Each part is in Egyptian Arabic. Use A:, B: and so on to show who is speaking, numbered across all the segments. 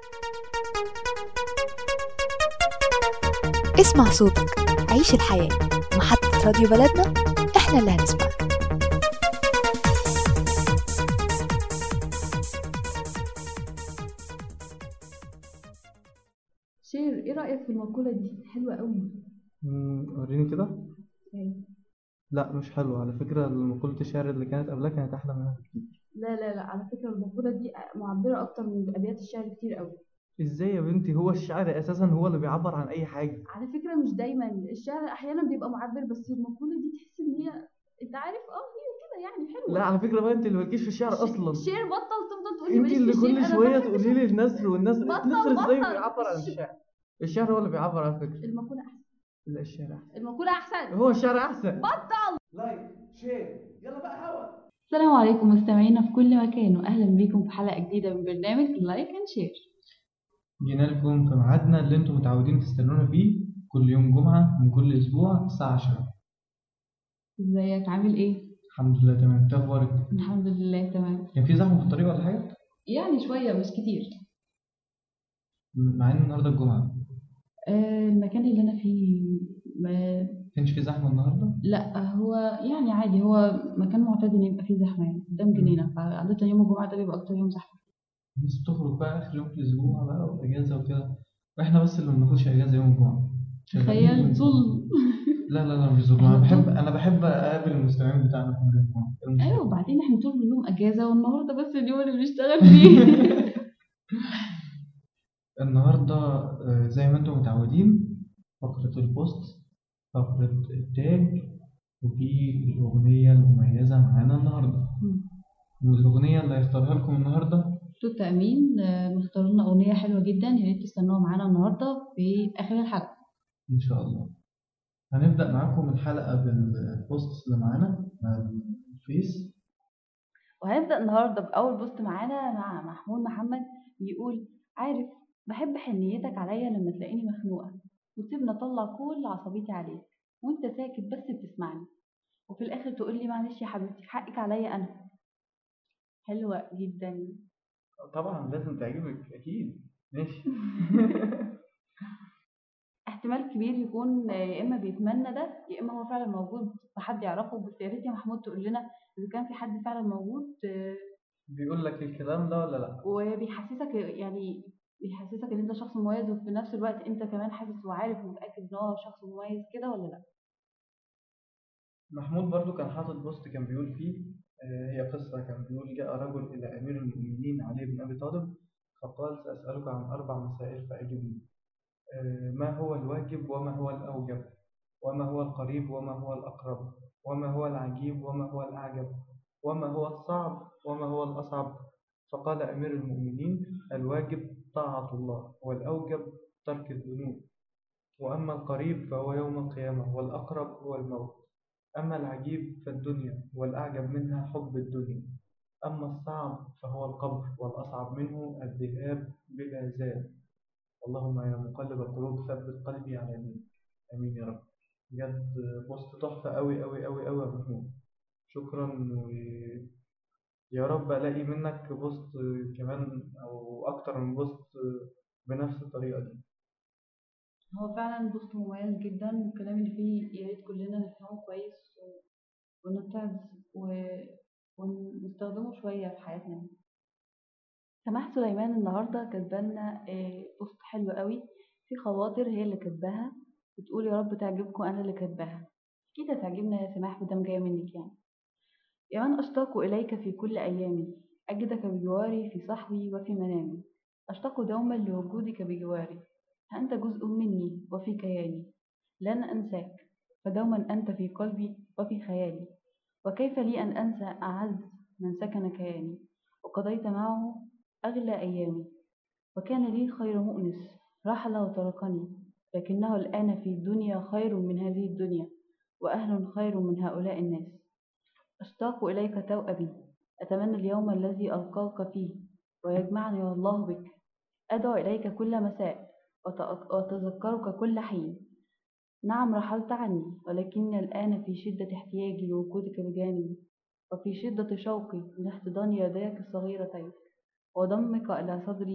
A: اسمع صوتك عيش الحياة محطة راديو بلدنا احنا اللي هنسمعك
B: شير ايه رأيك في المقولة دي حلوة قوي
C: مم، وريني كده
B: يعني
C: لا مش حلو على فكرة مقولة الشعر اللي كانت قبلها كانت أحلى منها بكتير
B: لا لا لا على فكرة المقولة دي معبرة أكتر من أبيات الشعر كتير قوي
C: ازاي يا بنتي هو الشعر أساسا هو اللي بيعبر عن أي حاجة
B: على فكرة مش دايما الشعر أحيانا بيبقى معبر بس المقولة دي تحس إن هي أنت عارف اه هي كده يعني حلوة
C: لا على فكرة بقى أنت اللي مالكيش في الشعر
B: ش-
C: أصلا
B: شير بطل تفضل تقولي
C: أنت
B: ماليش
C: اللي
B: في
C: كل
B: الشعر أنا
C: شوية
B: بحب
C: تقولي لي النثر والنثر
B: بطل-
C: النثر ازاي
B: بطل.
C: بيعبر عن الشعر الشعر هو اللي بيعبر على فكرة
B: المقولة أحسن
C: لا الشعر أحسن
B: المقولة أحسن
C: هو الشعر أحسن
D: لايك شير يلا بقى هوا
B: السلام عليكم مستمعينا في كل مكان وأهلا بيكم في حلقة جديدة من برنامج لايك أند شير
C: جينا لكم في ميعادنا اللي انتم متعودين تستنونا فيه كل يوم جمعة من كل أسبوع الساعة 10
B: ازيك عامل ايه؟
C: الحمد لله تمام إنت أخبارك
B: الحمد لله تمام
C: كان في زحمة في الطريق ولا حاجة؟
B: يعني شوية مش كتير
C: مع إن النهاردة الجمعة
B: آه، المكان اللي أنا فيه ما
C: كانش في زحمة النهاردة؟
B: لا هو يعني عادي هو مكان معتاد ان يبقى فيه زحمه يعني قدام جنينه فعادة يوم الجمعه ده بيبقى اكتر يوم زحمه
C: الناس بتخرج بقى آخر يوم في الأسبوع بقى وأجازة وكده وإحنا بس اللي ما بناخدش أجازة يوم الجمعة شغالين
B: تخيل
C: يوم
B: ظلم
C: لا لا لا مش ظلم أنا بحب أنا بحب أقابل المستمعين بتاعنا كل يوم الجمعة إيه المشكلة؟
B: ايوه وبعدين احنا طول اليوم اجازه والنهارده بس اليوم اللي بنشتغل فيه
C: النهاردة آه، زي ما انتم متعودين فقرة البوست فقرة التاج وفي الأغنية المميزة معانا النهاردة والأغنية اللي هيختارها لكم النهاردة
B: توت امين آه، مختار لنا اغنيه حلوه جدا يا ريت تستنوها معانا النهارده في اخر الحلقه
C: إن شاء الله هنبدأ معاكم الحلقة بالبوست اللي معانا على الفيس
B: وهنبدا النهارده باول بوست معانا مع محمود محمد بيقول عارف بحب حنيتك عليا لما تلاقيني مخنوقه وتسيبني اطلع كل عصبيتي عليك وانت ساكت بس بتسمعني وفي الاخر تقول لي معلش يا حبيبتي حقك عليا انا حلوه جدا
C: طبعا لازم تعجبك أكيد ماشي
B: احتمال كبير يكون يا اما بيتمنى ده يا اما هو فعلا موجود فحد يعرفه بس يا ريت يا محمود تقول لنا اذا كان في حد فعلا موجود آه،
C: بيقول لك الكلام ده ولا لأ؟
B: وبيحسسك يعني بيحسسك ان انت شخص مميز وفي نفس الوقت انت كمان حاسس وعارف ومتاكد ان هو شخص مميز كده ولا لا
C: محمود برضو كان حاطط بوست كان بيقول فيه آه، هي قصة كان بيقول جاء رجل إلى أمير المؤمنين علي بن أبي طالب فقال سأسألك عن أربع مسائل فأجبني آه، ما هو الواجب وما هو الأوجب وما هو القريب وما هو الأقرب وما هو العجيب وما هو الأعجب وما هو الصعب وما هو الأصعب فقال أمير المؤمنين الواجب طاعة الله والأوجب ترك الذنوب وأما القريب فهو يوم القيامة والأقرب هو الموت أما العجيب فالدنيا والأعجب منها حب الدنيا أما الصعب فهو القبر والأصعب منه الذهاب بلا زاد اللهم يا مقلب القلوب ثبت قلبي على دينك آمين يا رب بجد بوست تحفة أوي أوي أوي أوي يا محمود شكرا و يا رب ألاقي منك بوست كمان أو أكتر من بوست بنفس الطريقة دي
B: هو فعلا بوست مميز جدا والكلام اللي فيه يا ريت كلنا نفهمه كويس و- ونتعظ و- ونستخدمه شويه في حياتنا سماح سليمان النهارده كاتبالنا آه، بوست حلو قوي في خواطر هي اللي كاتباها بتقول يا رب تعجبكم انا اللي كاتباها اكيد هتعجبنا يا سماح مادام جايه منك يعني يا من أشتاق إليك في كل أيامي أجدك بجواري في صحوي وفي منامي أشتاق دوما لوجودك بجواري فأنت جزء مني وفي كياني لن أنساك فدوما أنت في قلبي وفي خيالي وكيف لي أن أنسى أعز من سكن كياني وقضيت معه أغلى أيامي وكان لي خير مؤنس رحل وتركني لكنه الآن في الدنيا خير من هذه الدنيا وأهل خير من هؤلاء الناس أشتاق إليك توأبي أتمنى اليوم الذي ألقاك فيه ويجمعني الله بك أدعو إليك كل مساء وتأ- وأتذكرك كل حين نعم رحلت عني ولكن الآن في شدة احتياجي لوجودك بجانبي وفي شدة شوقي لاحتضان يديك الصغيرتين وضمك إلى صدري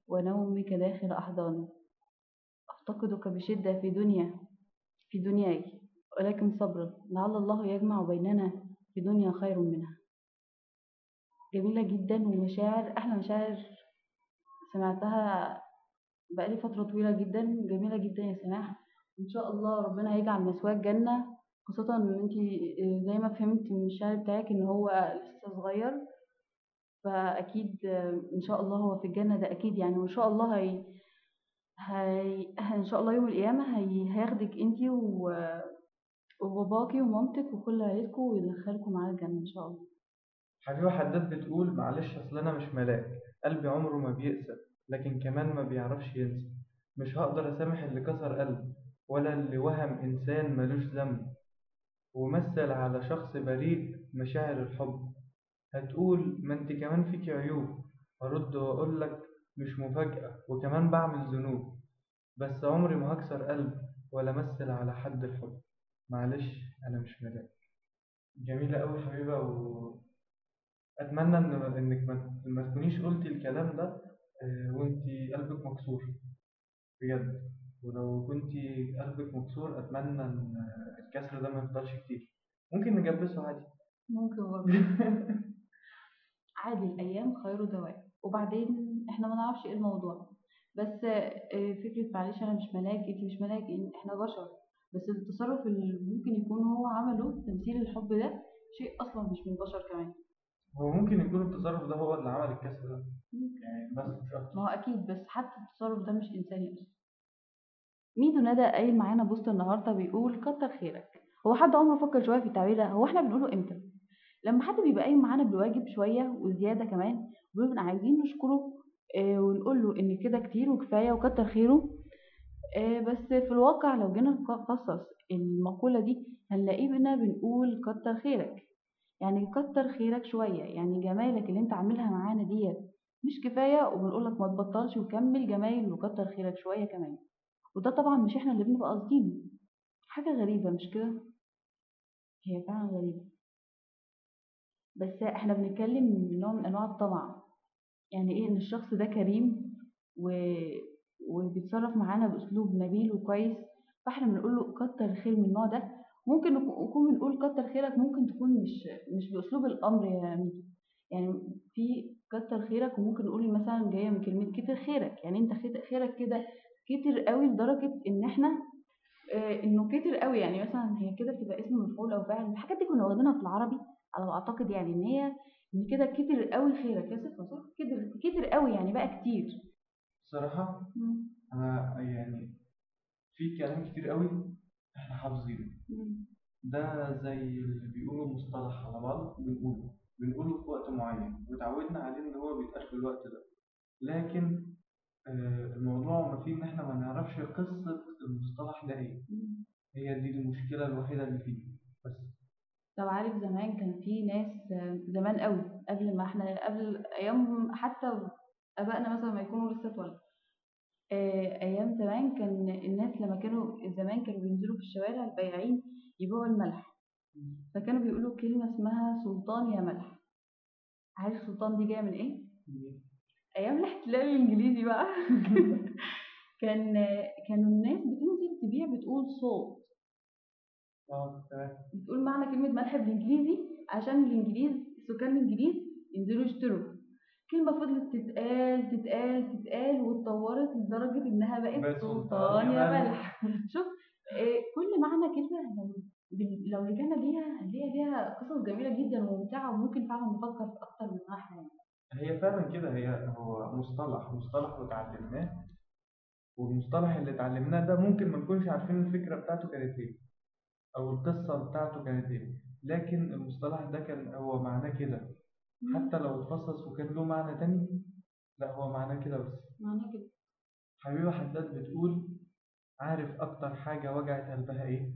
B: ونومك داخل أحضاني أفتقدك بشدة في دنيا في دنياي ولكن صبرا لعل الله يجمع بيننا في دنيا خير منها جميلة جدا ومشاعر أحلى مشاعر سمعتها بقالي فترة طويلة جدا جميلة جدا يا سماح إن شاء الله ربنا هيجعل مثواك جنة خاصة إن انتي زي ما فهمت من الشعر بتاعك إن هو لسه صغير فأكيد إن شاء الله هو في الجنة ده أكيد يعني وإن شاء الله هي هي إن شاء الله يوم القيامة هي هياخدك انتي و... وباباكي ومامتك وكل عيلتكم ويدخلكم معاه الجنة إن شاء الله
C: حبيبة حداد بتقول معلش أصل أنا مش ملاك قلبي عمره ما بيقسى لكن كمان ما بيعرفش ينسى مش هقدر أسامح اللي كسر قلب ولا اللي وهم إنسان ملوش ذنب ومثل على شخص بريء مشاعر الحب هتقول ما انت كمان فيكي عيوب هرد وأقول لك مش مفاجأة وكمان بعمل ذنوب بس عمري ما هكسر قلب ولا مثل على حد الحب معلش أنا مش ملاك جميلة أوي حبيبة وأتمنى إن إنك ما ما تكونيش قلتي الكلام ده آه، وإنتي قلبك مكسور بجد ولو كنتي قلبك مكسور أتمنى إن الكسر ده ما يفضلش كتير ممكن نجبسه عادي
B: ممكن برضه عادي الأيام خير دواء وبعدين احنا ما نعرفش ايه الموضوع بس آه، فكرة معلش أنا مش ملاك انت مش ملاك إن- احنا بشر بس التصرف اللي ممكن يكون هو عمله تمثيل الحب ده شيء أصلا مش من البشر كمان
C: هو ممكن يكون التصرف ده هو اللي عمل الكسر ده يعني بس مش أكتر
B: ما هو أكيد بس حتى التصرف ده مش إنساني أصلا ميدو ندى قايل معانا بوست النهارده بيقول كتر خيرك هو حد عمره فكر شويه في التعبير ده هو احنا بنقوله امتى لما حد بيبقى قايم معانا بالواجب شويه وزياده كمان بنبقى عايزين نشكره آه ونقول له ان كده كتير وكفايه وكتر خيره آه بس في الواقع لو جينا نفصص المقوله دي هنلاقيه بينا بنقول كتر خيرك يعني كتر خيرك شويه يعني جمايلك اللي انت عاملها معانا ديت مش كفايه وبنقول لك ما تبطلش وكمل جمايل وكتر خيرك شويه كمان وده طبعا مش احنا اللي بنبقى قاصدينه حاجة غريبة مش كده هي فعلا غريبة بس احنا بنتكلم من نوع من انواع الطمع يعني ايه ان الشخص ده كريم و... وبيتصرف معانا باسلوب نبيل وكويس فاحنا بنقول له كتر خير من النوع ده ممكن نكون نكون بنقول كتر خيرك ممكن تكون مش مش باسلوب الامر يا ميدو يعني في كتر خيرك وممكن نقول مثلا جايه من كلمه كتر خيرك يعني انت خير- خيرك كده كتر قوي لدرجه ان احنا آه، انه كتر قوي يعني مثلا هي كده بتبقى اسم مفعول او فاعل الحاجات دي كنا واخدينها في العربي على ما اعتقد يعني ان هي ان كده كتر قوي خيرك يا صفه صح كتر كتر قوي يعني بقى كتير
C: الصراحة أنا يعني في كلام كتير قوي إحنا حافظينه ده زي اللي بيقولوا مصطلح على بعض بنقوله بنقوله في وقت معين وتعودنا عليه إن هو بيتقال في الوقت ده لكن آه، الموضوع ما فيه إن إحنا ما نعرفش قصة المصطلح ده إيه هي دي المشكلة الوحيدة اللي فيه بس
B: طب عارف زمان كان في ناس آه، زمان قوي قبل ما احنا قبل ايام حتى ابائنا مثلا ما يكونوا لسه اتولدوا آه، ايام زمان كان الناس لما كانوا زمان كانوا بينزلوا في الشوارع البياعين يبيعوا الملح فكانوا بيقولوا كلمة اسمها سلطان يا ملح عارف سلطان دي جاية من ايه؟ ايام الاحتلال الانجليزي بقى كان كانوا الناس بتنزل تبيع بتقول صوت
C: اه تمام
B: بتقول معنى كلمة ملح بالانجليزي عشان الانجليز سكان الانجليز ينزلوا يشتروا كلمة فضلت تتقال تتقال تتقال واتطورت لدرجة انها بقت
C: بقت
B: سلطان يا ملح شوف آه، كل معنى كلمة لو بال- لو رجعنا ليها هنلاقيها ليها قصص جميلة جدا وممتعة وممكن فعلا نفكر في أكتر من واحد يعني.
C: هي فعلا كده هي هو مصطلح مصطلح وتعلمناه والمصطلح اللي اتعلمناه ده ممكن ما نكونش عارفين الفكرة بتاعته كانت ايه أو القصة بتاعته كانت ايه لكن المصطلح ده كان هو معناه كده حتى لو اتفصص وكان له معنى تاني لا هو معناه كده بس
B: معنى كده
C: حبيبة حداد بتقول عارف أكتر حاجة وجعت قلبها إيه؟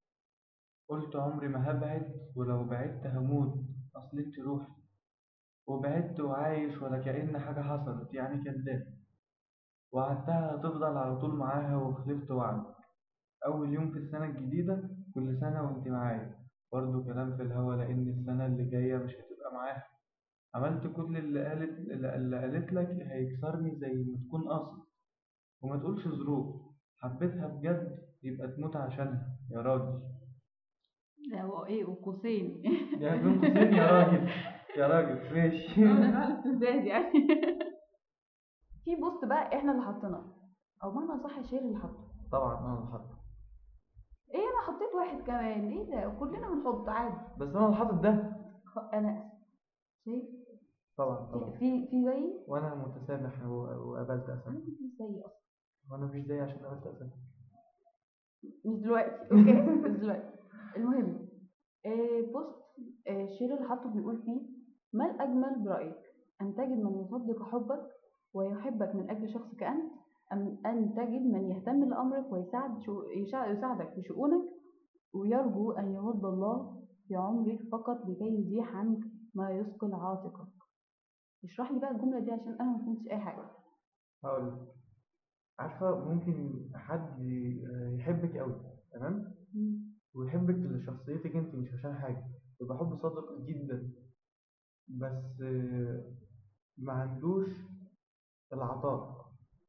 C: قلت عمري ما هبعد ولو بعدت هموت أصل انت روحي وبعدت وعايش ولا كأن حاجة حصلت يعني كداب وعدتها هتفضل على طول معاها وخلفت وعدك أول يوم في السنة الجديدة كل سنة وانت معايا برضه كلام في الهوا لأن السنة اللي جاية مش هتبقى معاها عملت كل اللي قالت اللي قالت لك هيكسرني زي ما تكون قاصد وما تقولش ظروف حبيتها بجد يبقى تموت عشانها يا راجل
B: لا هو ايه وقوسين
C: يا بين قوسين يا راجل يا راجل ماشي
B: انا بعمل استفزاز يعني في بوست بقى احنا اللي حطيناه او معنى صح شير اللي حطه
C: طبعا انا اللي حاطط
B: ايه انا حطيت واحد كمان ايه ده كلنا بنحط عادي
C: بس انا اللي حاطط ده
B: خ- انا شايف
C: طبعا
B: في
C: طبعا
B: في في زيي
C: وانا متسامح و- وقبلت
B: انا
C: اسامح
B: كنت مش زيي اصلا
C: وانا مش زي عشان قبلت اسامح
B: مش دلوقتي اوكي مش دلوقتي المهم آه بوست آه الشير اللي حاطه بيقول فيه ما الأجمل برأيك أن تجد من يصدق حبك ويحبك من أجل شخص كأنت أم أن تجد من يهتم لأمرك ويساعد شو يشا- يساعدك في شؤونك ويرجو أن يمد الله في عمرك فقط لكي يزيح عنك ما يثقل عاتقك اشرح لي بقى الجملة دي عشان أنا ما فهمتش أي حاجة
C: هقول لك عارفة ممكن حد ي- يحبك قوي تمام ويحبك لشخصيتك انت مش عشان حاجة يبقى حب صادق جدا بس آه، ما عندوش العطاء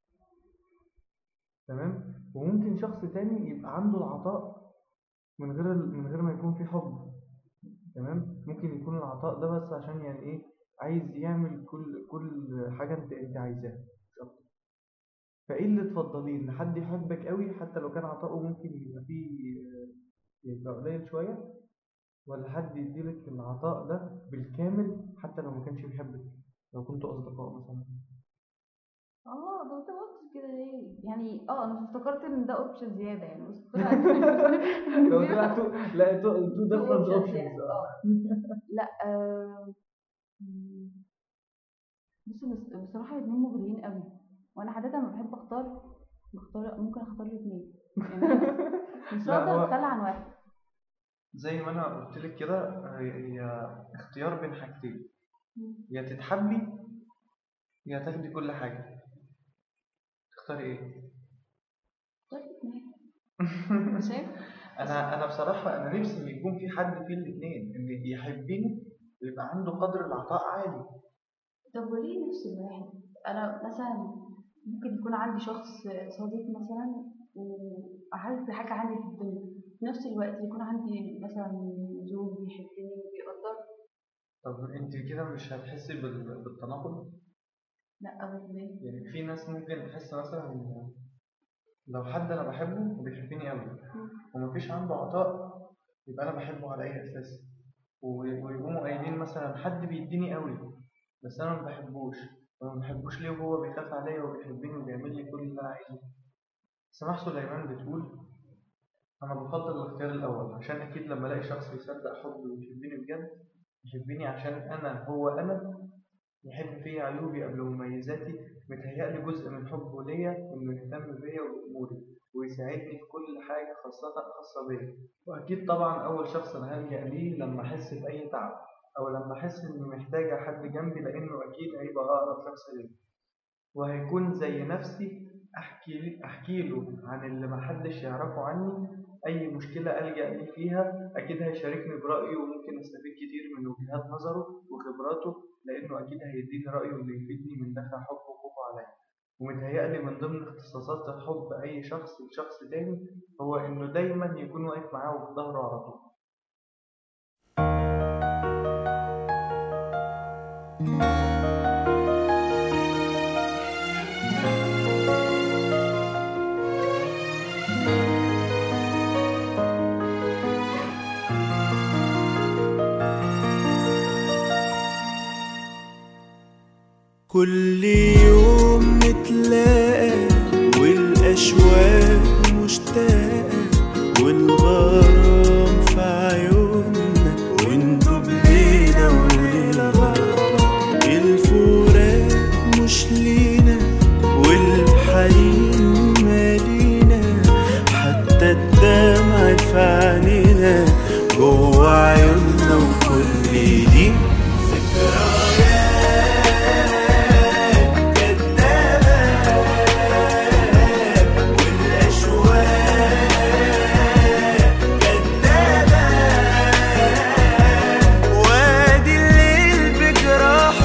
C: تمام وممكن شخص تاني يبقى عنده العطاء من غير ال- من غير ما يكون في حب تمام ممكن يكون العطاء ده بس عشان يعني ايه عايز يعمل كل كل حاجة انت انت عايزاها مش أكتر. فايه اللي تفضليه ان حد يحبك قوي حتى لو كان عطاؤه ممكن يبقى فيه آه، يبقى قليل شوية ولا حد يديلك العطاء ده بالكامل حتى لو ما كانش بيحبك لو كنتوا أصدقاء مثلا
B: اه ده انت ما قلتش كده ليه يعني اه انا افتكرت ان ده اوبشن زياده يعني بس طلع
C: لو طلعتوا لا تو تو different
B: options
C: options
B: يعني. لا آه، مم. بص بس- بصراحه الاثنين مغريين قوي وانا عاده لما بحب اختار بختار ممكن اختار الاثنين يعني أنا مش
C: لا،
B: هقدر
C: هو-
B: اتخلى عن واحد
C: زي ما أنا قلت لك كده هي هي اختيار بين حاجتين يا تتحبي يا تاخدي كل حاجة تختاري ايه؟
B: اختار الاثنين شايف
C: أنا أنا بصراحة أنا نفسي يكون في حد في الاتنين إن يحبني ويبقى عنده قدر العطاء عالي
B: طب وليه نفس الواحد انا مثلا ممكن يكون عندي شخص صديق مثلا وعارف بحاجه عندي في الدنيا في نفس الوقت يكون عندي مثلا زوج بيحبني وبيقدر
C: طب أنت كده مش هتحسي بال- بالتناقض؟
B: لا ابدا ليه
C: يعني في ناس ممكن تحس مثلا إن لو حد انا بحبه وبيحبني قوي ومفيش عنده عطاء يبقى انا بحبه على اي اساس و- ويقوموا قايلين مثلا حد بيديني قوي بس انا ما بحبوش وما بحبوش ليه وهو بيخاف عليا وبيحبني وبيعمل لي كل اللي انا عايزه سماح سليمان بتقول انا بفضل الاختيار الاول عشان اكيد لما الاقي شخص يصدق حبي ويحبني بجد يحبني عشان انا هو انا يحب فيا عيوبي قبل مميزاتي متهيألي جزء من حبه ليا إنه يهتم بيا وبأموري ويساعدني في كل حاجة خاصة خاصة بيا وأكيد طبعا أول شخص أنا هلجأ ليه لما أحس بأي تعب أو لما أحس إني محتاجة حد جنبي لأنه أكيد هيبقى أقرب شخص ليا وهيكون زي نفسي أحكي أحكي له عن اللي محدش يعرفه عني أي مشكلة ألجأ ليه فيها أكيد هيشاركني برأيه وممكن أستفيد كتير من وجهات نظره وخبراته لأنه أكيد هيديني رأيه اللي يفيدني من دافع حبه وخوفه عليا ومتهيألي من ضمن اختصاصات الحب أي شخص لشخص تاني هو إنه دايما يكون واقف معاه وفي ظهره على طول
E: كل يوم نتلاقى والأشواق مشتاقة والغرام في عيوننا وندوب ليلة وليلة الفراق مش لينا والحنين مالينا حتى الدمع في عينينا جوا عيوننا وكل دي وادي الليل بجراح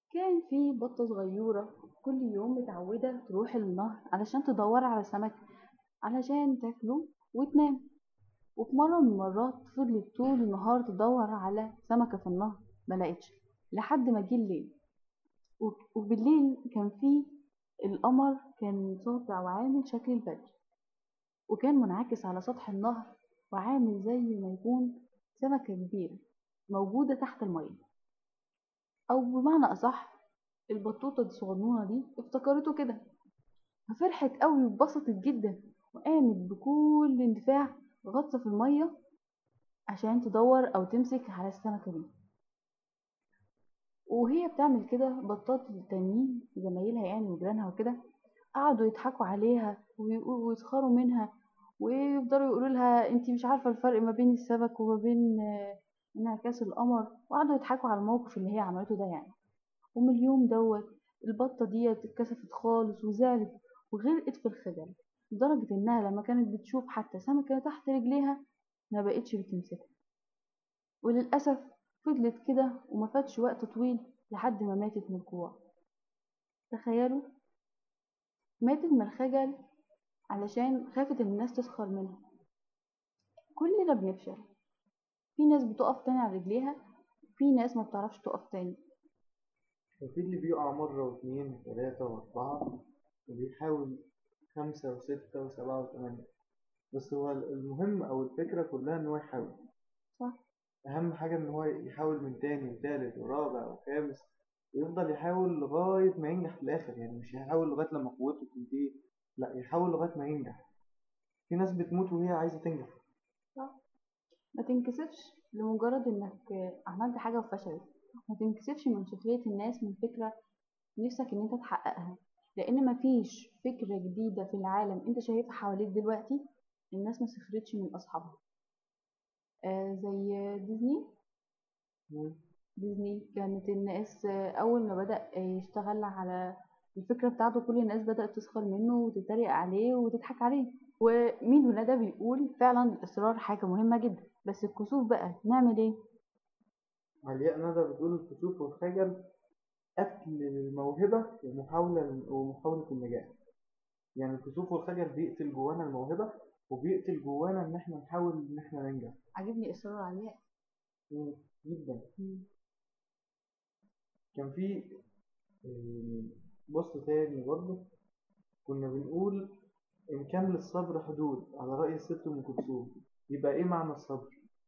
B: كان في بطة صغيرة كل يوم متعودة تروح النهر علشان تدور على سمك علشان تاكله وتنام وفي مرة من المرات فضلت طول النهار تدور على سمكة في النهر ملقتش لحد ما جه الليل وب- وبالليل كان في القمر كان ساطع وعامل شكل البدر وكان منعكس على سطح النهر وعامل زي ما يكون سمكة كبيرة موجودة تحت المية أو بمعنى أصح البطوطة الصغنونة دي افتكرته كده ففرحت قوي واتبسطت جدا وقامت بكل اندفاع غطسة في المية عشان تدور أو تمسك على السمكة دي وهي بتعمل كده بطات التانيين زمايلها يعني وجيرانها وكده قعدوا يضحكوا عليها ويقولوا ويسخروا منها ويفضلوا يقولوا لها انتي مش عارفة الفرق ما بين السمك وما بين آه، انعكاس القمر وقعدوا يضحكوا على الموقف اللي هي عملته ده يعني ومن اليوم دوت البطة ديت اتكسفت خالص وزعلت وغرقت في الخجل لدرجة إنها لما كانت بتشوف حتى سمكة تحت رجليها ما بقتش بتمسكها وللأسف فضلت كده وما فاتش وقت طويل لحد ما ماتت من الجوع تخيلوا ماتت من الخجل علشان خافت إن الناس تسخر منها كلنا بنفشل في ناس بتقف تاني على رجليها في ناس ما بتعرفش تقف تاني
C: وفي اللي بيقع مرة واتنين وتلاتة وأربعة وبيحاول خمسة وستة وسبعة وثمانية بس هو المهم أو الفكرة كلها إن هو يحاول
B: صح
C: أهم حاجة إن هو يحاول من تاني وتالت ورابع وخامس ويفضل يحاول لغاية ما ينجح في الآخر يعني مش هيحاول لغاية لما قوته تنتهي لا يحاول لغاية ما ينجح في ناس بتموت وهي عايزة تنجح
B: ما تنكسفش لمجرد انك عملت حاجة وفشلت ما تنكسفش من سخرية الناس من فكرة نفسك ان انت تحققها لان مفيش فكرة جديدة في العالم انت شايفها حواليك دلوقتي الناس ما سخرتش من اصحابها آه زي ديزني ديزني كانت الناس آه، اول ما بدأ يشتغل على الفكرة بتاعته كل الناس بدأت تسخر منه وتتريق عليه وتضحك عليه ومين وندى بيقول فعلا الإصرار حاجة مهمة جدا بس الكسوف بقى نعمل ايه
C: علياء ندى بتقول الكسوف والخجل قتل للموهبة ومحاولة ومحاولة النجاح يعني الكسوف والخجل بيقتل جوانا الموهبة وبيقتل جوانا إن إحنا نحاول إن إحنا ننجح
B: عجبني إصرار علياء
C: مم، جدا كان في آه، بوست تاني برضه كنا بنقول إن كان للصبر حدود على رأي الست أم كلثوم يبقى إيه معنى الصبر؟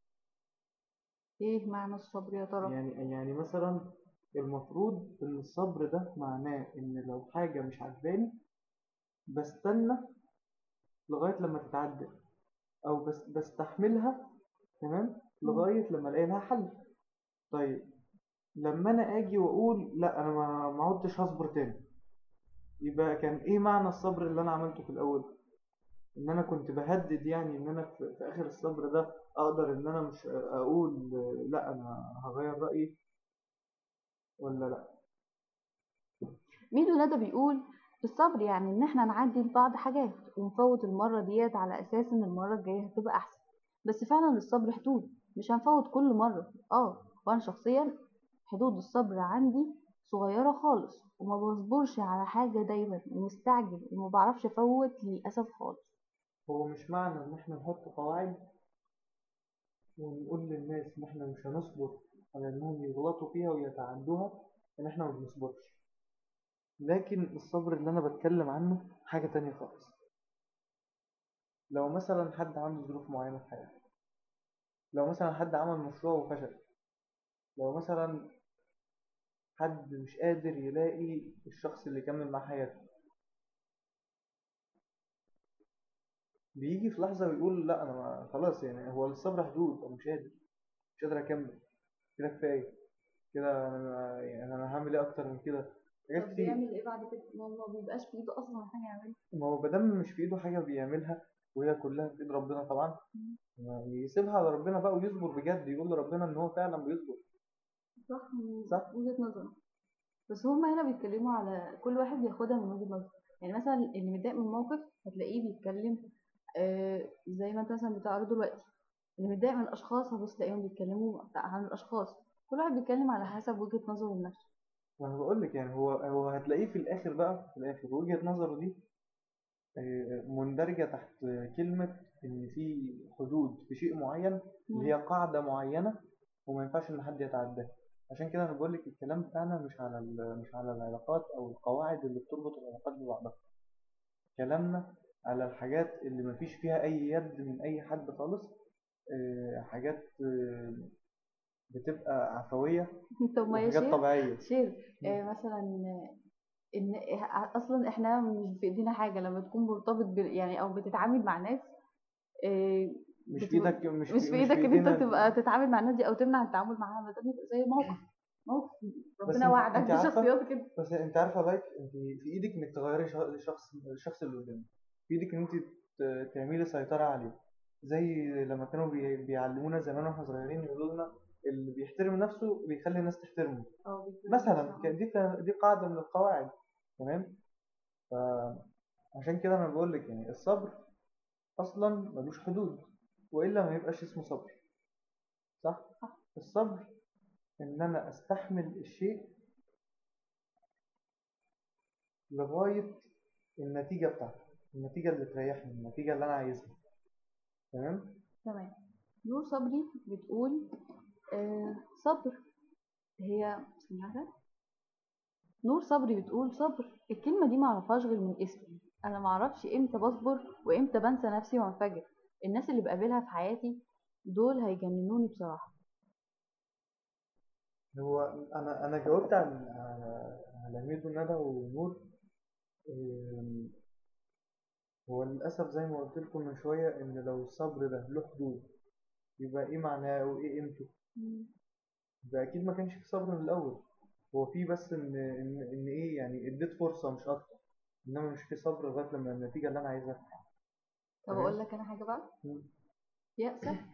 B: ايه معنى الصبر يا ترى
C: يعني يعني مثلا المفروض إن الصبر ده معناه إن لو حاجة مش عجباني بستنى لغاية لما تتعدل أو بس بستحملها تمام لغاية لما ألاقي لها حل طيب لما أنا أجي وأقول لا أنا ما ما عدتش هصبر تاني يبقى كان إيه معنى الصبر اللي أنا عملته في الأول؟ إن أنا كنت بهدد يعني إن أنا في في آخر الصبر ده أقدر إن أنا مش أقول لا أنا هغير رأيي ولا لا
B: ميدو ندى بيقول الصبر يعني ان احنا نعدي بعض حاجات ونفوت المرة ديت على اساس ان المرة الجاية هتبقى احسن بس فعلا الصبر حدود مش هنفوت كل مرة اه وانا شخصيا حدود الصبر عندي صغيرة خالص وما بصبرش على حاجة دايما ومستعجل وما بعرفش افوت للأسف خالص
C: هو مش معنى إن إحنا نحط قواعد ونقول للناس إن إحنا مش هنصبر على إنهم يغلطوا فيها ويتعدوها إن إحنا ما بنصبرش لكن الصبر اللي أنا بتكلم عنه حاجة تانية خالص لو مثلا حد عنده ظروف معينة في حياته لو مثلا حد عمل مشروع وفشل لو مثلا حد مش قادر يلاقي الشخص اللي يكمل معاه حياته بيجي في لحظة ويقول لا أنا ما خلاص يعني هو الصبر حدود أنا مش قادر مش قادر أكمل كده كفاية كده أنا يعني أنا هعمل إيه أكتر من كده حاجات
B: طب
C: كتير
B: بيعمل ايه بعد كده ما هو ما بيبقاش في ايده اصلا حاجة يعملها
C: ما هو مادام مش في إيده حاجة بيعملها وهي كلها في إيد ربنا طبعا يعني يسيبها على ربنا بقى ويصبر بجد يقول لربنا إن هو فعلا بيصبر
B: صح
C: صح.
B: وجهة نظر بس هما هنا بيتكلموا على كل واحد بياخدها من وجهة نظر يعني مثلا اللي متضايق من موقف هتلاقيه بيتكلم آه زي ما انت مثلا بتعرض دلوقتي اللي متضايق من الاشخاص هتبص تلاقيهم بيتكلموا عن الاشخاص كل واحد بيتكلم على حسب وجهة نظره لنفسه
C: ما انا بقول لك يعني هو هو هتلاقيه في الاخر بقى في الاخر وجهة نظره دي آه، مندرجة تحت كلمة ان في حدود في شيء معين اللي هي قاعدة معينة وما ينفعش ان حد يتعداها عشان كده انا بقول لك الكلام بتاعنا مش على ال- مش على العلاقات او القواعد اللي بتربط العلاقات ببعضها كلامنا على الحاجات اللي مفيش فيها اي يد من اي حد خالص آه، حاجات آه، بتبقى عفوية
B: طب ما يا
C: وحاجات
B: شيخ
C: طبيعية
B: شير آه، مثلا آه، ان إح- اصلا احنا مش في ايدينا حاجه لما تكون مرتبط ب... يعني او بتتعامل مع ناس آه،
C: مش في
B: بتبقى-
C: ايدك مش,
B: مش في ايدك ان
C: إيدينا
B: انت تبقى تتعامل مع الناس دي او تمنع التعامل معاها ما ده بيبقى زي موقف موقف ربنا
C: أنت-
B: وعدك
C: أنت عارفة؟
B: بشخصيات كده
C: بس انت عارفه لايك انت في ايدك انك تغيري ش- الشخص الشخص اللي قدامك في ايدك ان انت ت- تعملي سيطره عليه زي لما كانوا بي- بيعلمونا زمان واحنا صغيرين يقولوا لنا اللي بيحترم نفسه بيخلي الناس تحترمه
B: اه بالظبط.
C: مثلا كان دي كان- دي قاعده من القواعد تمام فعشان كده انا بقول لك يعني الصبر اصلا ملوش حدود والا ما يبقاش اسمه صبر صح الصبر ان انا استحمل الشيء لغايه النتيجه بتاعته النتيجه اللي تريحني النتيجه اللي انا عايزها تمام
B: تمام نور صبري بتقول آه صبر هي ثانية واحدة. نور صبري بتقول صبر الكلمة دي معرفهاش غير من اسمي أنا معرفش إمتى بصبر وإمتى بنسى نفسي وانفجر الناس اللي بقابلها في حياتي دول هيجننوني بصراحة
C: هو انا انا جاوبت عن على على ميدو ندى ونور إيه، هو للاسف زي ما قلت لكم من شويه ان لو الصبر ده له حدود يبقى ايه معناه وايه قيمته يبقى اكيد ما كانش في صبر من الاول هو في بس ان ان ان ايه يعني اديت فرصه مش اكتر انما مش في صبر لغايه لما النتيجه اللي انا عايزها تتحقق.
B: طب
C: تمام.
B: أقول لك أنا حاجة بقى
C: مم.
B: يأسك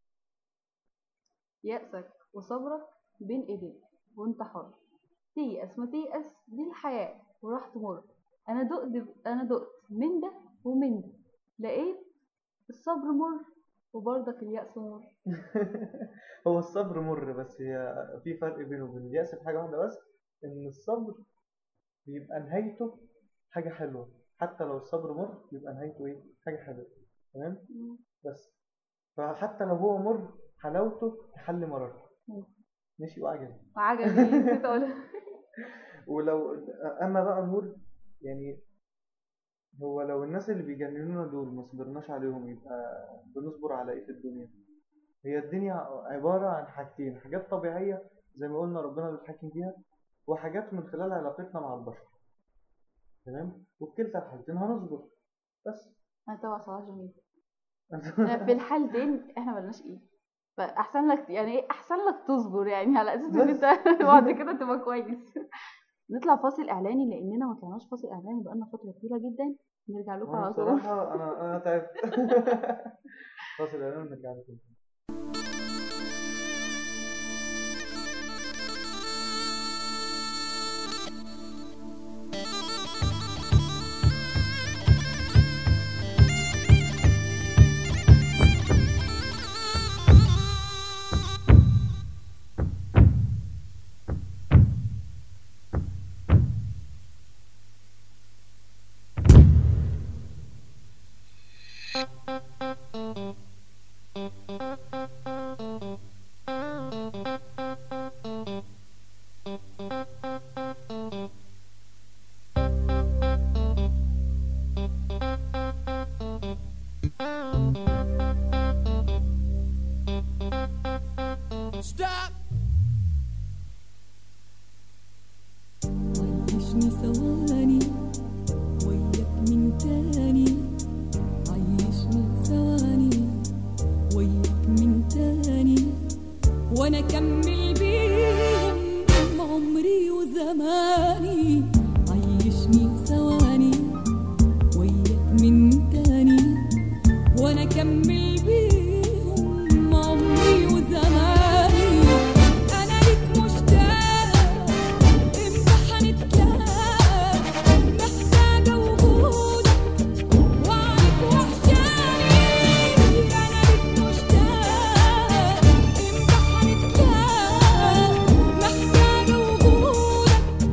B: يأسك وصبرك بين إيديك وأنت حر تيأس ما تيأس دي الحياة وراح تمر أنا دقت أنا دقت من ده ومن ده لقيت الصبر مر وبرضك اليأس مر
C: هو الصبر مر بس هي في فرق بينه وبين اليأس في حاجة واحدة بس إن الصبر بيبقى نهايته حاجة حلوة حتى لو الصبر مر بيبقى نهايته إيه؟ حاجة حلوة تمام؟ بس فحتى لو هو مر حلاوته تحل مرارته
B: مم.
C: ماشي وعجبني
B: وعجبني نسيت أقولها
C: ولو أما بقى نور يعني هو لو الناس اللي بيجننونا دول ما صبرناش عليهم يبقى بنصبر على ايه في الدنيا هي الدنيا عبارة عن حاجتين حاجات طبيعية زي ما قلنا ربنا بيتحكم فيها وحاجات من خلال علاقتنا مع البشر تمام وفي كلتا الحالتين هنصبر بس
B: أنا طبعا صلاح جميل في الحالتين إحنا ملناش إيد فأحسن لك يعني إيه أحسن لك تصبر يعني على أساس إن
C: بس.
B: أنت بعد كده تبقى كويس نطلع فاصل إعلاني لأننا ما طلعناش فاصل إعلاني بقالنا فترة طويلة جدا نرجع لكم
C: وانا
B: على طول
C: بصراحة انا انا تعبت فاصل اعلان ونرجع لكم
E: Stop!
F: عيشني ثواني وياك من تاني عيشني ثواني وياك من تاني وانا اكمل بيهم عمري وزماني عيشني ثواني وياك من تاني وانا اكمل بيهم عمري وزماني انا ليك مشتاق امتى هنتلاقى محتاجة وجودك وعليك وحشاني انا ليك مشتاق امتى هنتلاقى محتاجة وجودك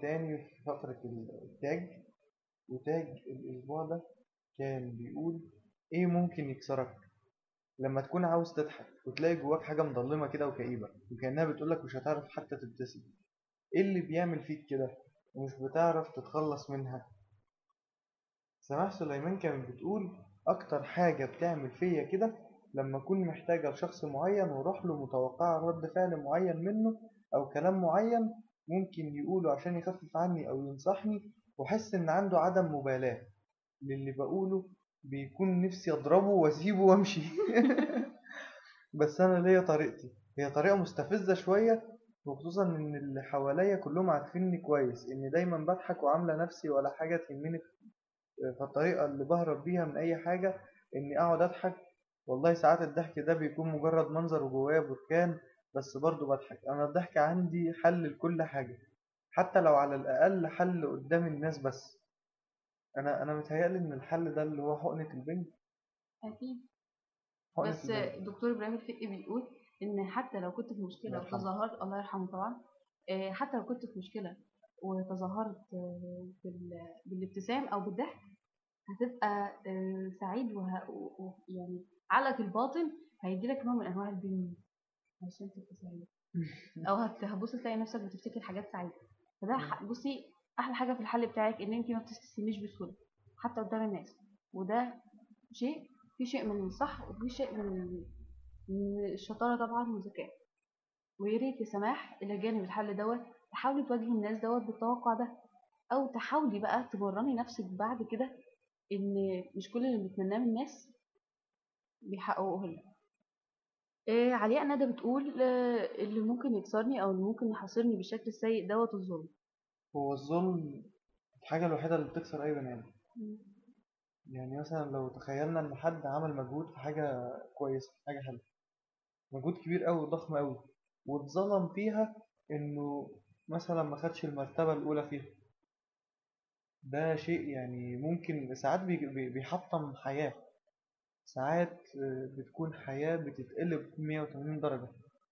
C: تاني في فقرة التاج وتاج الأسبوع ده كان بيقول إيه ممكن يكسرك لما تكون عاوز تضحك وتلاقي جواك حاجة مظلمة كده وكئيبة وكأنها بتقولك مش هتعرف حتى تبتسم إيه اللي بيعمل فيك كده ومش بتعرف تتخلص منها سماح سليمان كانت بتقول أكتر حاجة بتعمل فيا كده لما أكون محتاجة لشخص معين وأروح له متوقعة رد فعل معين منه أو كلام معين ممكن يقوله عشان يخفف عني أو ينصحني وأحس إن عنده عدم مبالاة للي بقوله بيكون نفسي أضربه وأسيبه وأمشي بس أنا ليا طريقتي هي طريقة مستفزة شوية وخصوصا إن اللي حواليا كلهم عارفيني كويس إني دايما بضحك وعاملة نفسي ولا حاجة تهمني فالطريقة اللي بهرب بيها من أي حاجة إني أقعد أضحك والله ساعات الضحك ده بيكون مجرد منظر وجوايا بركان بس برضه بضحك أنا الضحك عندي حل لكل حاجة حتى لو على الأقل حل قدام الناس بس أنا أنا متهيألي إن الحل ده اللي هو حقنة البنج
B: أكيد
C: حقنة
B: بس
C: البنج.
B: الدكتور إبراهيم الفقي بيقول إن حتى لو كنت في مشكلة
C: الله يرحمه.
B: وتظاهرت الله يرحمه طبعا آه، حتى لو كنت في مشكلة وتظاهرت آه، بال- بالابتسام أو بالضحك هتبقى آه، سعيد وه... و- و- يعني عقلك الباطن هيديلك نوع من أنواع البنج عشان تبقى سعيد أو هت- هتبص تلاقي نفسك بتفتكر حاجات سعيدة فده ح- بصي أحلى حاجة في الحل بتاعك إن أنت ما بتستسلميش بسهولة حتى قدام الناس وده شيء في شيء من الصح وفي شيء من من الشطارة طبعا والذكاء ويا ريت يا سماح إلى جانب الحل دوت تحاولي تواجهي الناس دوت بالتوقع ده أو تحاولي بقى تبرمي نفسك بعد كده إن مش كل اللي بنتمناه من الناس بيحققوه لك إيه علياء ندى بتقول آه، اللي ممكن يكسرني أو اللي ممكن يحاصرني بالشكل السيء دوت الظلم
C: هو الظلم الحاجة الوحيدة اللي بتكسر أي بني آدم يعني مثلا لو تخيلنا إن حد عمل مجهود في حاجة كويسة حاجة حلوة مجهود كبير أوي وضخم أوي واتظلم فيها إنه مثلا ما خدش المرتبة الأولى فيها ده شيء يعني ممكن ساعات بي- بي- بيحطم حياة ساعات آه، بتكون حياة بتتقلب 180 درجة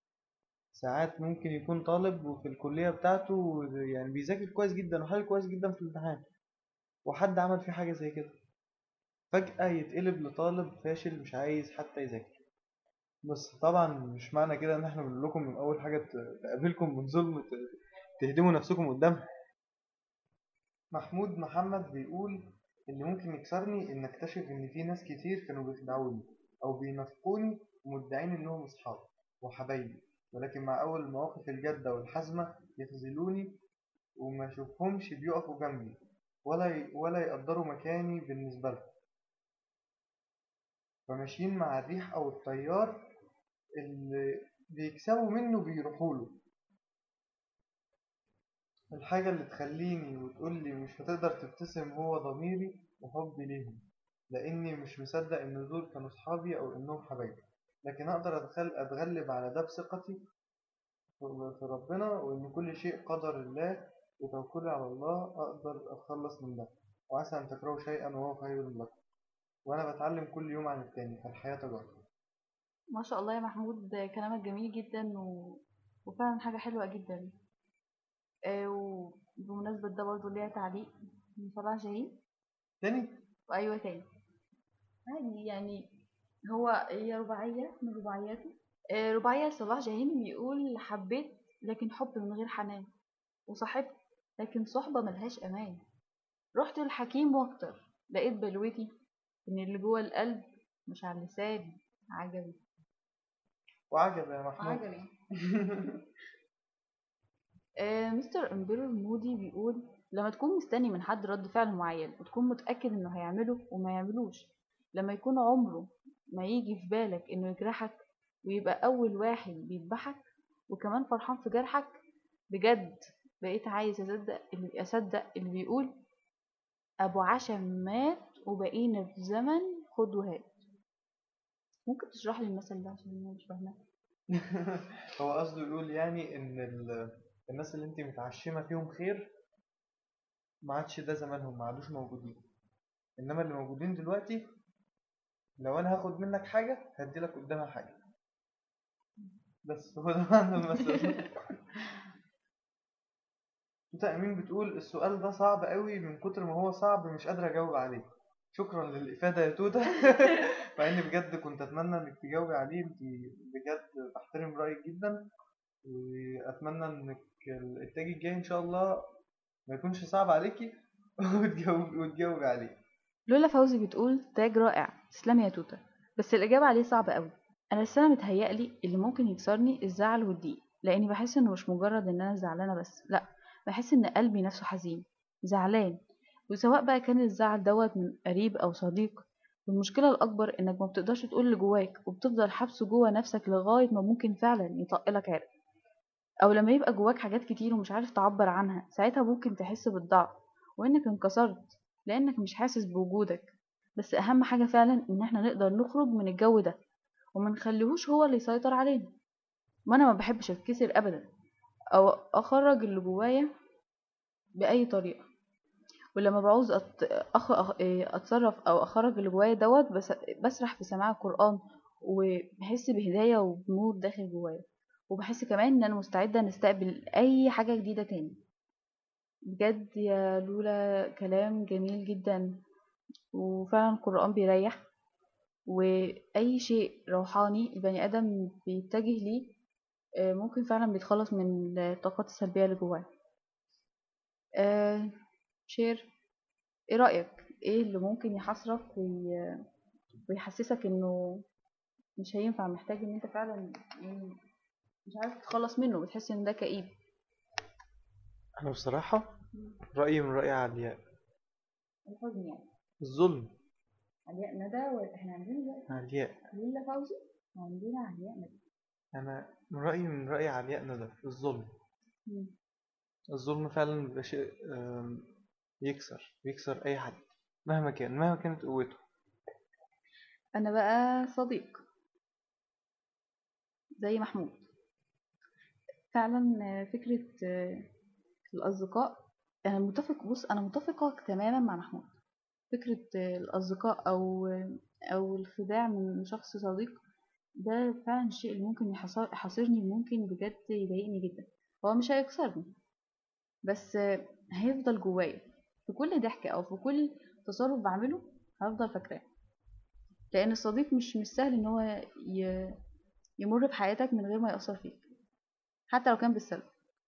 C: ساعات ممكن يكون طالب وفي الكلية بتاعته يعني بيذاكر كويس جدا وحل كويس جدا في الامتحان وحد عمل فيه حاجة زي كده فجأة يتقلب لطالب فاشل مش عايز حتى يذاكر بس طبعا مش معنى كده ان احنا بنقول لكم من اول حاجة ت- تقابلكم من ظلم ت- تهدموا نفسكم قدامها محمود محمد بيقول اللي ممكن يكسرني ان اكتشف ان في ناس كتير كانوا بيخدعوني او بينافقوني ومدعين انهم اصحاب وحبايبي ولكن مع اول المواقف الجادة والحازمة يخذلوني وما اشوفهمش بيقفوا جنبي ولا ي... ولا يقدروا مكاني بالنسبة لهم فماشيين مع الريح أو التيار اللي بيكسبوا منه بيروحوا له الحاجة اللي تخليني وتقول لي مش هتقدر تبتسم هو ضميري وحبي ليهم لأني مش مصدق إن دول كانوا صحابي أو إنهم حبايبي لكن أقدر أتخل... أتغلب على ده بثقتي في في ربنا وإن كل شيء قدر الله وتوكلي على الله أقدر أتخلص من ده وعسى أن تكرهوا شيئا وهو خير لكم وأنا بتعلم كل يوم عن التاني فالحياة تجارب
B: ما شاء الله يا محمود كلامك جميل جدا و... وفعلا حاجة حلوة جدا آه، وبمناسبة ده برضه ليها تعليق من صلاح جاهين
C: تاني
B: وأيوة تاني عادي يعني هو هي رباعية من رباعياته آه، رباعية صلاح جاهين بيقول حبيت لكن حب من غير حنان وصاحبت لكن صحبة ملهاش أمان رحت للحكيم واكتر لقيت بلوتي إن اللي جوه القلب مش على اللسان عجبي
C: وعجب يا محمود
B: عجبي آه، مستر امبيرور مودي بيقول لما تكون مستني من حد رد فعل معين وتكون متأكد انه هيعمله وما يعملوش لما يكون عمره ما يجي في بالك انه يجرحك ويبقى اول واحد بيذبحك وكمان فرحان في جرحك بجد بقيت عايز اصدق اللي اصدق اللي بيقول ابو عشم مات وبقينا في زمن خد وهات ممكن تشرح لي المثل ده عشان انا مش فاهمه
C: هو قصده يقول يعني إن ال... الناس اللي أنت متعشمة فيهم خير ما عادش ده زمانهم ما عادوش موجودين إنما اللي موجودين دلوقتي لو أنا هاخد منك حاجة هدي لك قدامها حاجة بس هو ده معنى المثل توتا أمين بتقول السؤال ده صعب قوي من كتر ما هو صعب مش قادرة أجاوب عليه شكرا للإفادة يا توتا مع إني بجد كنت أتمنى إنك تجاوبي عليه أنت بجد بحترم رأيك جدا وأتمنى إنك الإنتاج الجاي إن شاء الله ما يكونش صعب عليكي وتجاوبي وتجاوبي عليه
B: لولا فوزي بتقول تاج رائع تسلمي يا توتة بس الإجابة عليه صعبة قوي أنا السنة متهيألي اللي ممكن يكسرني الزعل والضيق لأني بحس إنه مش مجرد إن أنا زعلانة بس لأ بحس إن قلبي نفسه حزين زعلان وسواء بقى كان الزعل دوت من قريب أو صديق والمشكلة الأكبر إنك ما بتقدرش تقول اللي جواك وبتفضل حابسه جوا نفسك لغاية ما ممكن فعلا يطقلك عرق أو لما يبقى جواك حاجات كتير ومش عارف تعبر عنها ساعتها ممكن تحس بالضعف وإنك انكسرت لأنك مش حاسس بوجودك بس أهم حاجة فعلا إن احنا نقدر نخرج من الجو ده وما نخليهوش هو اللي يسيطر علينا ما أنا ما بحبش أتكسر أبدا أو أخرج اللي جوايا بأي طريقة ولما بعوز أت... أخ... أخ... إيه، أتصرف أو أخرج اللي جوايا دوت بس... بسرح في سماع القرآن وبحس بهداية وبنور داخل جوايا وبحس كمان إن أنا مستعدة نستقبل أي حاجة جديدة تاني بجد يا لولا كلام جميل جدا وفعلا القرآن بيريح وأي شيء روحاني البني آدم بيتجه ليه آه، ممكن فعلا بيتخلص من الطاقات السلبية اللي جواه آه، شير ايه رأيك ايه اللي ممكن يحصرك وي... ويحسسك انه مش هينفع محتاج ان انت فعلا يعني مش عارف تتخلص منه بتحس ان ده كئيب
C: أنا بصراحة رأيي من رأي علياء
B: الحزن يعني
C: الظلم
B: علياء ندى ولا احنا عندنا دلوقتي
C: علياء
B: ليلى فوزي وعندنا علياء ندى
C: أنا من رأيي من رأي علياء ندى الظلم
B: مم.
C: الظلم فعلا بيبقى شيء آم، يكسر بيكسر أي حد مهما كان مهما كانت قوته
B: انا بقى صديق زي محمود فعلا آه، فكرة آه، الأصدقاء أنا متفق بص أنا متفقة تماما مع محمود فكرة آه، الأصدقاء أو أو الخداع من شخص صديق ده فعلا الشيء اللي ممكن يحصر- يحاصرني ممكن بجد يضايقني جدا هو مش هيكسرني بس آه، هيفضل جوايا في كل ضحكة أو في كل تصرف بعمله هفضل فاكراه لأن الصديق مش مش سهل إن هو ي- يمر بحياتك من غير ما يأثر فيك حتى لو كان بالسلب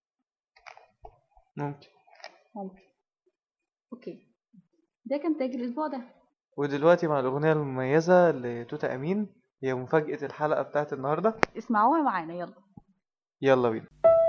C: ممكن
B: ممكن اوكي ده كان تاج الاسبوع ده
C: ودلوقتي مع الأغنية المميزة لتوتا أمين هي مفاجأة الحلقة بتاعت النهاردة
B: اسمعوها معانا يلا
C: يلا بينا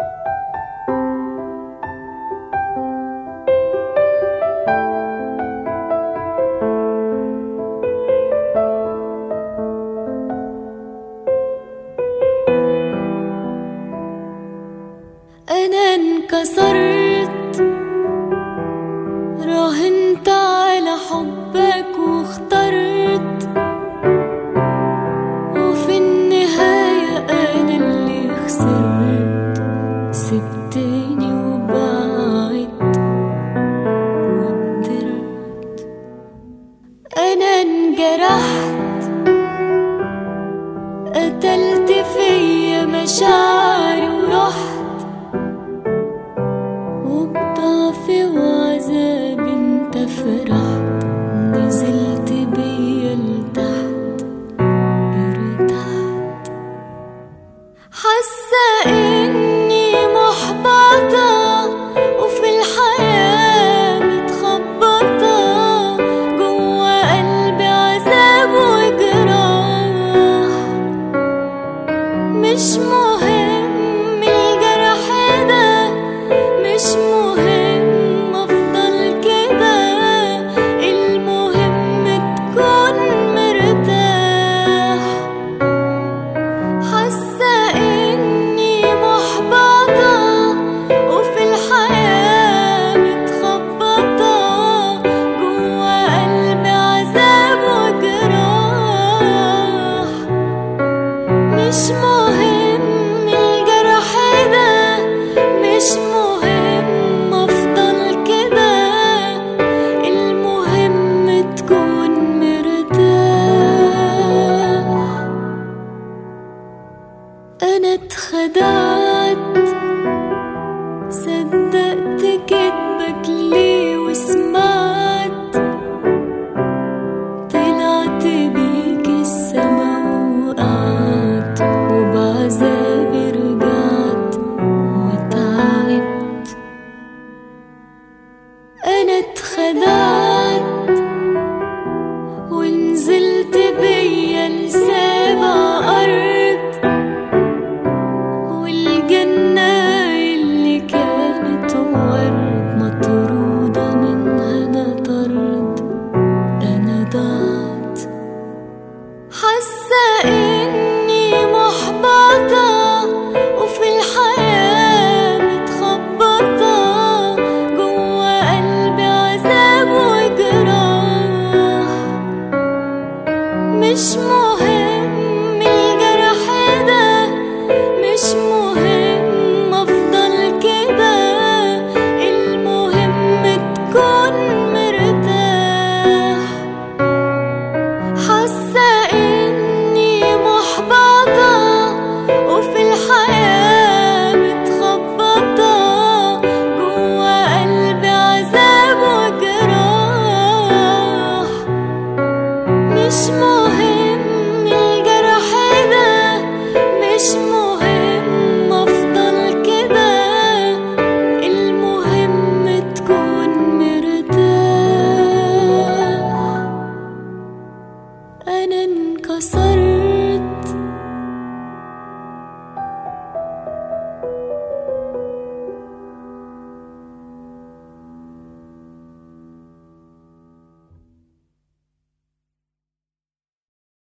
F: أنا انكسرت راهنت على حبك واخترت وفي النهاية أنا اللي خسرت سبتني وبعدت وقدرت أنا انجرحت قتلت فيا مشاعري ورحت وبضعفي وعذابي انت فرحت نزلت بيا لتحت ارتحت حاسة اني محبطة وفي الحياة متخبطة جوا قلبي عذاب وجراح مش مهم ضعت حاسة إني محبطة وفي الحياة متخبطة جوا قلبي عذاب وجراح مش مهم الجرح ده مش مهم افضل كده المهم تكون مرتاح حاسة إني محبطة وفي الحياة متخبطة جوا قلبي عذاب وجراح مش مهم الجرح ده مش مهم افضل كده المهم تكون مرتاح انا انكسرت